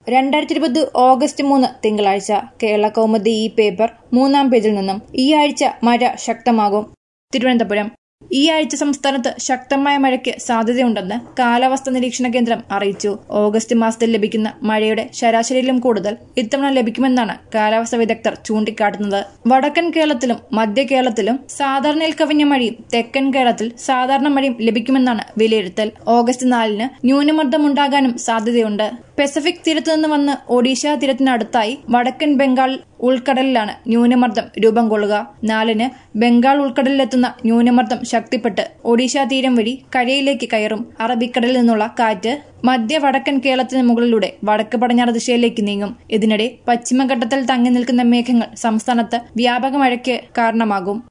രണ്ടായിരത്തി ഇരുപത് ഓഗസ്റ്റ് മൂന്ന് തിങ്കളാഴ്ച കേരള കൗമുദി ഈ പേപ്പർ മൂന്നാം പേജിൽ നിന്നും ഈ ആഴ്ച മഴ ശക്തമാകും തിരുവനന്തപുരം ഈ ആഴ്ച സംസ്ഥാനത്ത് ശക്തമായ മഴയ്ക്ക് സാധ്യതയുണ്ടെന്ന് കാലാവസ്ഥാ നിരീക്ഷണ കേന്ദ്രം അറിയിച്ചു ഓഗസ്റ്റ് മാസത്തിൽ ലഭിക്കുന്ന മഴയുടെ ശരാശരിയിലും കൂടുതൽ ഇത്തവണ ലഭിക്കുമെന്നാണ് കാലാവസ്ഥാ വിദഗ്ധർ ചൂണ്ടിക്കാട്ടുന്നത് വടക്കൻ കേരളത്തിലും മധ്യ കേരളത്തിലും സാധാരണയിൽ കവിഞ്ഞ മഴയും തെക്കൻ കേരളത്തിൽ സാധാരണ മഴയും ലഭിക്കുമെന്നാണ് വിലയിരുത്തൽ ഓഗസ്റ്റ് നാലിന് ന്യൂനമർദ്ദമുണ്ടാകാനും സാധ്യതയുണ്ട് പസഫിക് തീരത്തു നിന്ന് വന്ന് ഒഡീഷ തീരത്തിനടുത്തായി വടക്കൻ ബംഗാൾ ഉൾക്കടലിലാണ് ന്യൂനമർദ്ദം രൂപം കൊള്ളുക നാലിന് ബംഗാൾ ഉൾക്കടലിലെത്തുന്ന ന്യൂനമർദ്ദം ശക്തിപ്പെട്ട് ഒഡീഷ തീരം വഴി കരയിലേക്ക് കയറും അറബിക്കടലിൽ നിന്നുള്ള കാറ്റ് മധ്യ വടക്കൻ കേരളത്തിന് മുകളിലൂടെ വടക്ക് പടിഞ്ഞാറ് ദിശയിലേക്ക് നീങ്ങും ഇതിനിടെ പശ്ചിമഘട്ടത്തിൽ തങ്ങി നിൽക്കുന്ന മേഘങ്ങൾ സംസ്ഥാനത്ത് വ്യാപക മഴയ്ക്ക് കാരണമാകും